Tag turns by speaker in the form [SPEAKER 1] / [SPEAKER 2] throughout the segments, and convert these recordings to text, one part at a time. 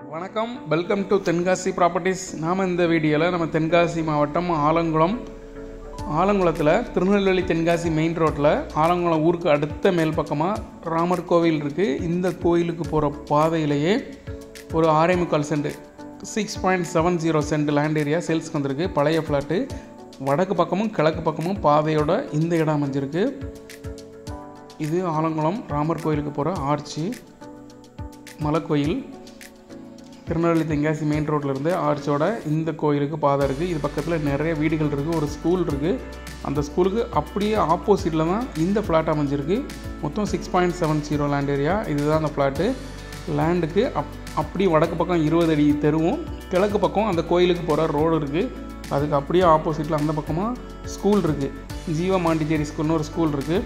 [SPEAKER 1] வணக்கம் welcome to Tenkasi properties நாம் இந்த வீடியோவில் நம்ம தென்காசி மாவட்டம் ஆலங்குளம் ஆலங்குளத்தில் திருநெல்வேலி தென்காசி மெயின் ரோட்டில் ஆலங்குளம் ஊருக்கு அடுத்த மேல் பக்கமாக ராமர் கோவில் இருக்குது இந்த கோயிலுக்கு போகிற பாதையிலேயே ஒரு ஆறே முக்கால் cent six point seven zero cent land area சேல்ஸ்க்கு வந்திருக்கு பழைய ஃப்ளாட்டு வடக்கு பக்கமும் கிழக்கு பக்கமும் பாதையோட இந்த இடம் அமைஞ்சிருக்கு இது ஆலங்குளம் ராமர் கோயிலுக்கு போகிற ஆர்ச்சி மலைக்கோயில் திருநெல்வேலி தென்காசி மெயின் ரோட்டில் இருந்து ஆர்ச்சோட இந்த கோயிலுக்கு பாதை இருக்குது இது பக்கத்தில் நிறைய வீடுகள் இருக்குது ஒரு ஸ்கூல் இருக்குது அந்த ஸ்கூலுக்கு அப்படியே ஆப்போசிட்டில் தான் இந்த ஃப்ளாட் அமைஞ்சிருக்கு மொத்தம் six point seven zero land area இதுதான் அந்த ஃப்ளாட்டு லேண்டுக்கு அப் அப்படி வடக்கு பக்கம் இருபது அடி தெருவும் கிழக்கு பக்கம் அந்த கோயிலுக்கு போகிற ரோடு இருக்குது அதுக்கு அப்படியே ஆப்போசிட்டில் அந்த பக்கமாக ஸ்கூல் இருக்குது ஜீவா மாண்டிச்சேரி ஸ்கூல்னு ஒரு ஸ்கூல் இருக்குது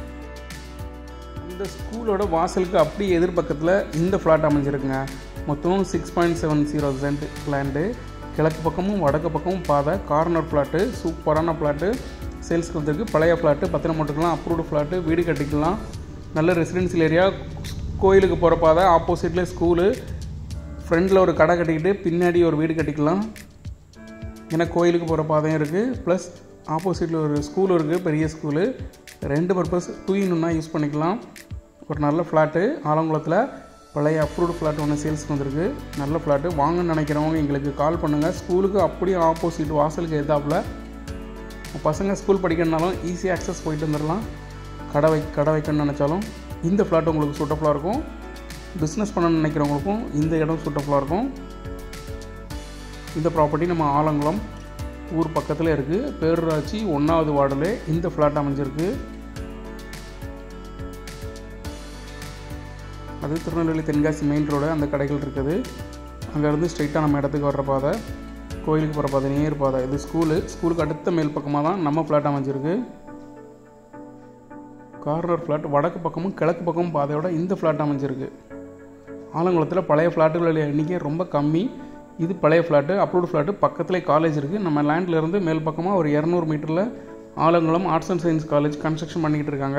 [SPEAKER 1] இந்த ஸ்கூலோட வாசலுக்கு அப்படியே எதிர்பக்கத்தில் இந்த ஃப்ளாட் அமைஞ்சிருக்குங்க மொத்தம் six point seven zero cent land கிழக்கு பக்கமும் வடக்கு பக்கமும் பாதை கார்னர் ஃப்ளாட்டு சூப்பரான ஃப்ளாட்டு சேல்ஸ்க்கு வந்திருக்கு பழைய ஃப்ளாட்டு பத்திரம் போட்டுக்கலாம் அப்ரூவ்டு ஃப்ளாட்டு வீடு கட்டிக்கலாம் நல்ல ரெசிடென்சியல் ஏரியா கோயிலுக்கு போகிற பாதை ஆப்போசிட்டில் ஸ்கூலு ஃப்ரண்டில் ஒரு கடை கட்டிக்கிட்டு பின்னாடி ஒரு வீடு கட்டிக்கலாம் ஏன்னா கோயிலுக்கு போகிற பாதையும் இருக்குது ப்ளஸ் ஆப்போசிட்டில் ஒரு ஸ்கூல் இருக்குது பெரிய ஸ்கூலு ரெண்டு பர்பஸ் டூ இன் ஒன்றா யூஸ் பண்ணிக்கலாம் ஒரு நல்ல ஃப்ளாட்டு ஆலங்குளத்தில் பழைய அப்ரூவ்டு ஃப்ளாட் ஒன்று சேல்ஸ்க்கு வந்திருக்கு நல்ல ஃப்ளாட்டு வாங்கன்னு நினைக்கிறவங்க எங்களுக்கு கால் பண்ணுங்கள் ஸ்கூலுக்கு அப்படியே ஆப்போசிட் வாசலுக்கு எதாப்பில் பசங்க ஸ்கூல் படிக்கணுனாலும் ஈஸியாக அக்சஸ் போயிட்டு வந்துடலாம் கடை வை கடை வைக்கணும்னு நினச்சாலும் இந்த ஃப்ளாட் உங்களுக்கு சூட்டபுளாக இருக்கும் பிஸ்னஸ் பண்ணணும்னு நினைக்கிறவங்களுக்கும் இந்த இடம் சூட்டபுளாக இருக்கும் இந்த ப்ராப்பர்ட்டி நம்ம ஆலங்குளம் ஊர் பக்கத்தில் இருக்குது பேரூராட்சி ஒன்றாவது வார்டில் இந்த ஃப்ளாட் அமைஞ்சிருக்கு அது திருநெல்வேலி தென்காசி மெயின் ரோடு அந்த கடைகள் இருக்குது அங்கேருந்து ஸ்ட்ரைட்டாக நம்ம இடத்துக்கு வர்ற பாதை கோயிலுக்கு போகிற பாதை நேர் பாதை இது ஸ்கூலு ஸ்கூலுக்கு அடுத்த மேல் பக்கமாக தான் நம்ம ஃப்ளாட் அமைஞ்சிருக்கு கார்னர் ஃப்ளாட் வடக்கு பக்கமும் கிழக்கு பக்கமும் பாதையோட இந்த ஃப்ளாட் அமைஞ்சிருக்கு ஆலங்குளத்தில் பழைய ஃப்ளாட்டுகள் எண்ணிக்கை ரொம்ப கம்மி இது பழைய ஃப்ளாட்டு அப்ரூவ்டு ஃப்ளாட்டு பக்கத்தில் காலேஜ் இருக்குது நம்ம லேண்ட்லேருந்து மேல் பக்கமாக ஒரு இரநூறு மீட்டரில் Alangulam arts and science college construction பண்ணிக்கிட்டு இருக்காங்க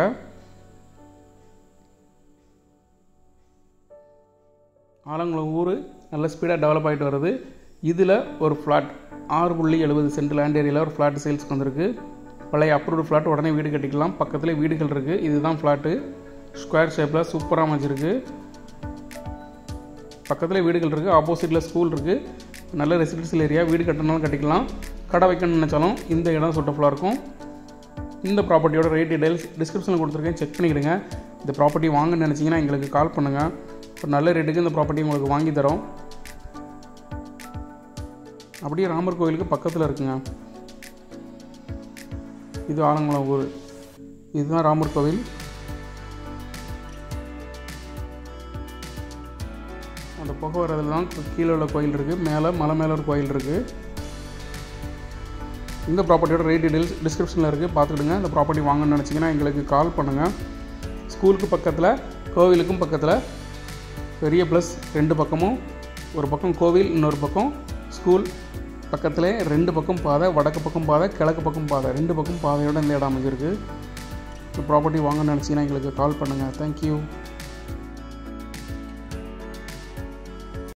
[SPEAKER 1] ஆலங்குளம் ஊர் நல்ல ஸ்பீடாக டெவலப் ஆகிட்டு வருது இதில் ஒரு ஃப்ளாட் ஆறு புள்ளி எழுபது சென்ட் லேண்ட் ஏரியாவில் ஒரு ஃப்ளாட் சேல்ஸ்க்கு வந்திருக்கு பழைய அப்ரூவ்டு ஃப்ளாட் உடனே வீடு கட்டிக்கலாம் பக்கத்தில் வீடுகள் இருக்குது இதுதான் ஃப்ளாட்டு ஸ்கொயர் ஷேப்பில் சூப்பராக அமைச்சிருக்கு பக்கத்தில் வீடுகள் இருக்குது ஆப்போசிட்டில் ஸ்கூல் இருக்குது நல்ல ரெசிடென்சியல் ஏரியா வீடு கட்டணும்னாலும் கட்டிக்கலாம் கடை வைக்கணும்னு நினச்சாலும் இந்த இடம் சூட்டபுளாக இருக்கும் இந்த ப்ராப்பர்ட்டியோட ரேட் டீடைல்ஸ் டிஸ்கிரிப்ஷனில் கொடுத்துருக்கேன் செக் பண்ணிக்கிடுங்க இந்த ப்ராப்பர்ட்டி வாங்கன்னு நினச்சிங்கன்னா எங்களுக்கு கால் பண்ணுங்கள் ஒரு நல்ல ரேட்டுக்கு இந்த ப்ராப்பர்ட்டி உங்களுக்கு வாங்கி தரோம் அப்படியே ராமர் கோயிலுக்கு பக்கத்தில் இருக்குங்க இது ஆலங்குளம் ஊர் இதுதான் ராமர் கோவில் அந்த புகை வர்றதுல தான் கீழே உள்ள கோயில் இருக்குது மேலே மலை மேலே ஒரு கோயில் இருக்குது இந்த ப்ராப்பர்ட்டியோட ரேட் டீடைல்ஸ் டிஸ்கிரிப்ஷனில் இருக்குது பார்த்துக்கிடுங்க இந்த ப்ராப்பர்ட்டி வாங்கணும்னு நினச்சிங்கன்னா எங்களுக்கு கால் பண்ணுங்கள் ஸ்கூலுக்கு பக்கத்தில் கோவிலுக்கும் பக்கத்தில் பெரிய ப்ளஸ் ரெண்டு பக்கமும் ஒரு பக்கம் கோவில் இன்னொரு பக்கம் ஸ்கூல் பக்கத்தில் ரெண்டு பக்கம் பாதை வடக்கு பக்கம் பாதை கிழக்கு பக்கம் பாதை ரெண்டு பக்கம் பாதையோட இந்த இடம் அமைஞ்சிருக்கு இந்த ப்ராப்பர்ட்டி வாங்கணும்னு நினச்சிங்கன்னா எங்களுக்கு கால் பண்ணுங்கள் தேங்க்யூ